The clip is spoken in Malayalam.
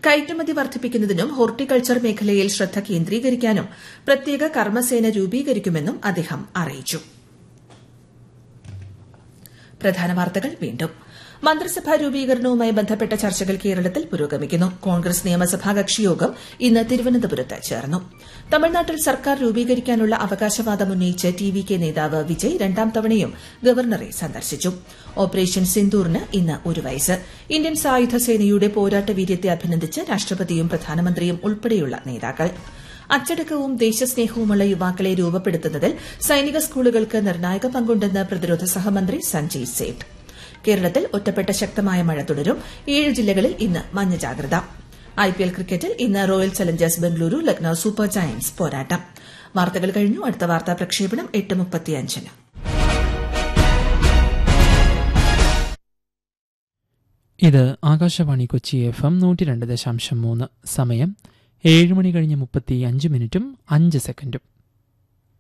കയറ്റുമതി വർദ്ധിപ്പിക്കുന്നതിനും ഹോർട്ടിക്കൾച്ചർ മേഖലയിൽ ശ്രദ്ധ കേന്ദ്രീകരിക്കാനും പ്രത്യേക കർമ്മസേന രൂപീകരിക്കുമെന്നും അദ്ദേഹം അറിയിച്ചു പ്രധാന വാർത്തകൾ വീണ്ടും മന്ത്രിസഭാ രൂപീകരണവുമായി ബന്ധപ്പെട്ട ചർച്ചകൾ കേരളത്തിൽ പുരോഗമിക്കുന്നു കോൺഗ്രസ് നിയമസഭാ കക്ഷിയോഗം ഇന്ന് തിരുവനന്തപുരത്ത് ചേർന്നു തമിഴ്നാട്ടിൽ സർക്കാർ രൂപീകരിക്കാനുള്ള അവകാശവാദം ഉന്നയിച്ച് ടി വി കെ നേതാവ് വിജയ് രണ്ടാം തവണയും ഗവർണറെ സന്ദർശിച്ചു ഓപ്പറേഷൻ സിന്ദൂറിന് ഇന്ന് ഒരു വയസ്സ് ഇന്ത്യൻ സായുധ സേനയുടെ പോരാട്ട വീര്യത്തെ അഭിനന്ദിച്ച് രാഷ്ട്രപതിയും പ്രധാനമന്ത്രിയും ഉൾപ്പെടെയുള്ള നേതാക്കൾ അച്ചടക്കവും ദേശസ്നേഹവുമുള്ള യുവാക്കളെ രൂപപ്പെടുത്തുന്നതിൽ സൈനിക സ്കൂളുകൾക്ക് നിർണായക പങ്കുണ്ടെന്ന് പ്രതിരോധ സഹമന്ത്രി സഞ്ജയ് സേഠ് കേരളത്തിൽ ഒറ്റപ്പെട്ട ശക്തമായ മഴ തുടരും ഏഴ് ജില്ലകളിൽ ഇന്ന് മഞ്ഞ ജാഗ്രത ഐപിഎൽ ക്രിക്കറ്റിൽ ഇന്ന് royal challengers Bengaluru Lucknow super giants പോരാട്ടം വാർത്തകൾ കഴിഞ്ഞു അടുത്ത വാർത്താ പ്രക്ഷേപണം എട്ട് മുപ്പത്തിയഞ്ചിന് ഇത് ആകാശവാണി കൊച്ചി എഫ് എം നൂറ്റി രണ്ട് ദശാംശം മൂന്ന് സമയം ഏഴ് മണി കഴിഞ്ഞ് മുപ്പത്തി അഞ്ച് മിനിറ്റും അഞ്ച് സെക്കൻഡും